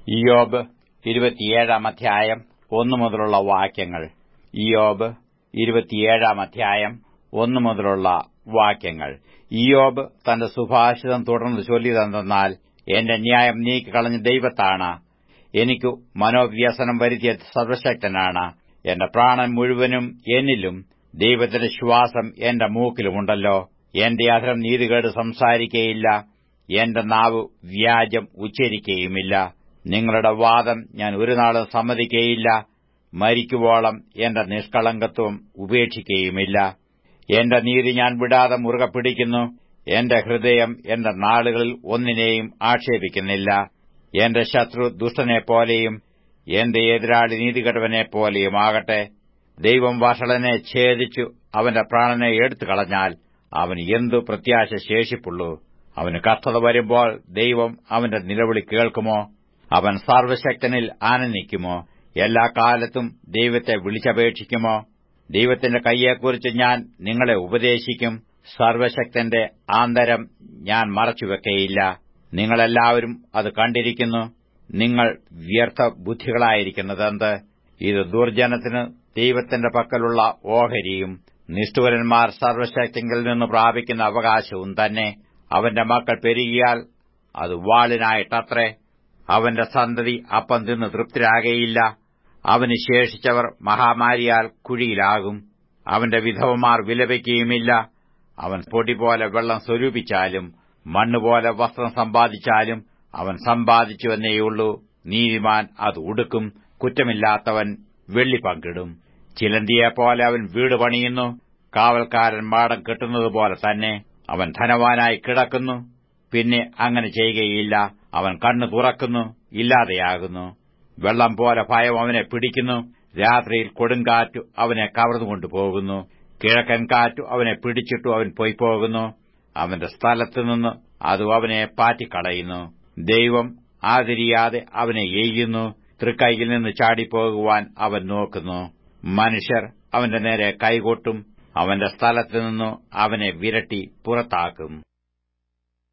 ഇയോബ് ഇരുപത്തിയേഴാം അധ്യായം ഒന്നു മുതലുള്ള വാക്യങ്ങൾ ഇയോബ് ഇരുപത്തിയേഴാം അധ്യായം ഒന്നു മുതലുള്ള വാക്യങ്ങൾ ഇയോബ് തന്റെ സുഭാഷിതം തുടർന്ന് ചൊല്ലിയതെന്നാൽ എന്റെ ന്യായം നീക്കിക്കളഞ്ഞ ദൈവത്താണ് എനിക്കു മനോവ്യസനം വരുത്തിയ സർവശക്തനാണ് എന്റെ പ്രാണൻ മുഴുവനും എന്നിലും ദൈവത്തിന്റെ ശ്വാസം എന്റെ മൂക്കിലുമുണ്ടല്ലോ എന്റെ അധരം നീതികേട് സംസാരിക്കയില്ല എന്റെ നാവ് വ്യാജം ഉച്ചരിക്കയുമില്ല നിങ്ങളുടെ വാദം ഞാൻ ഒരു നാളും സമ്മതിക്കയില്ല മരിക്കുവോളം എന്റെ നിഷ്കളങ്കത്വം ഉപേക്ഷിക്കയുമില്ല എന്റെ നീതി ഞാൻ വിടാതെ മുറുകെ പിടിക്കുന്നു എന്റെ ഹൃദയം എന്റെ നാളുകളിൽ ഒന്നിനെയും ആക്ഷേപിക്കുന്നില്ല എന്റെ ശത്രു ദുഷ്ടനെപ്പോലെയും എന്റെ എതിരാളി നീതികെട്ടവനെപ്പോലെയും ആകട്ടെ ദൈവം വഷളനെ ഛേദിച്ചു അവന്റെ പ്രാണനെ എടുത്തു കളഞ്ഞാൽ അവന് എന്തു പ്രത്യാശ ശേഷിപ്പുള്ളൂ അവന് കഷ്ടത വരുമ്പോൾ ദൈവം അവന്റെ നിലവിളി കേൾക്കുമോ അവൻ സർവശക്തനിൽ ആനന്ദിക്കുമോ എല്ലാ കാലത്തും ദൈവത്തെ വിളിച്ചപേക്ഷിക്കുമോ ദൈവത്തിന്റെ കൈയെക്കുറിച്ച് ഞാൻ നിങ്ങളെ ഉപദേശിക്കും സർവശക്തന്റെ ആന്തരം ഞാൻ മറച്ചുവെക്കയില്ല നിങ്ങളെല്ലാവരും അത് കണ്ടിരിക്കുന്നു നിങ്ങൾ വ്യർത്ഥ ബുദ്ധികളായിരിക്കുന്നതെന്ത് ഇത് ദുർജനത്തിന് ദൈവത്തിന്റെ പക്കലുള്ള ഓഹരിയും നിഷ്ഠുവരന്മാർ സർവശക്തിങ്കിൽ നിന്ന് പ്രാപിക്കുന്ന അവകാശവും തന്നെ അവന്റെ മക്കൾ പെരുകിയാൽ അത് വാളിനായിട്ടത്രേ അവന്റെ സന്തതി അപ്പം തിന്ന് തൃപ്തരാകയില്ല അവന് ശേഷിച്ചവർ മഹാമാരിയാൽ കുഴിയിലാകും അവന്റെ വിധവമാർ വിലപിക്കുകയുമില്ല അവൻ പൊടി പോലെ വെള്ളം സ്വരൂപിച്ചാലും മണ്ണുപോലെ വസ്ത്രം സമ്പാദിച്ചാലും അവൻ സമ്പാദിച്ചുവെന്നേയുള്ളൂ നീതിമാൻ അത് ഉടുക്കും കുറ്റമില്ലാത്തവൻ വെള്ളി പങ്കിടും ചിലന്തിയെപ്പോലെ അവൻ വീട് പണിയുന്നു കാവൽക്കാരൻ മാടം കെട്ടുന്നതുപോലെ തന്നെ അവൻ ധനവാനായി കിടക്കുന്നു പിന്നെ അങ്ങനെ ചെയ്യുകയില്ല അവൻ കണ്ണു തുറക്കുന്നു ഇല്ലാതെയാകുന്നു വെള്ളം പോലെ ഭയം അവനെ പിടിക്കുന്നു രാത്രിയിൽ കൊടുങ്കാറ്റു അവനെ കവർന്നുകൊണ്ടുപോകുന്നു കിഴക്കൻ കാറ്റു അവനെ പിടിച്ചിട്ടു അവൻ പൊയ്പോകുന്നു അവന്റെ സ്ഥലത്തുനിന്ന് അത് അവനെ പാറ്റിക്കളയുന്നു ദൈവം ആതിരിയാതെ അവനെ എയ്യുന്നു തൃക്കൈയിൽ നിന്ന് ചാടിപ്പോകുവാൻ അവൻ നോക്കുന്നു മനുഷ്യർ അവന്റെ നേരെ കൈകൊട്ടും അവന്റെ സ്ഥലത്തുനിന്നു അവനെ വിരട്ടി പുറത്താക്കും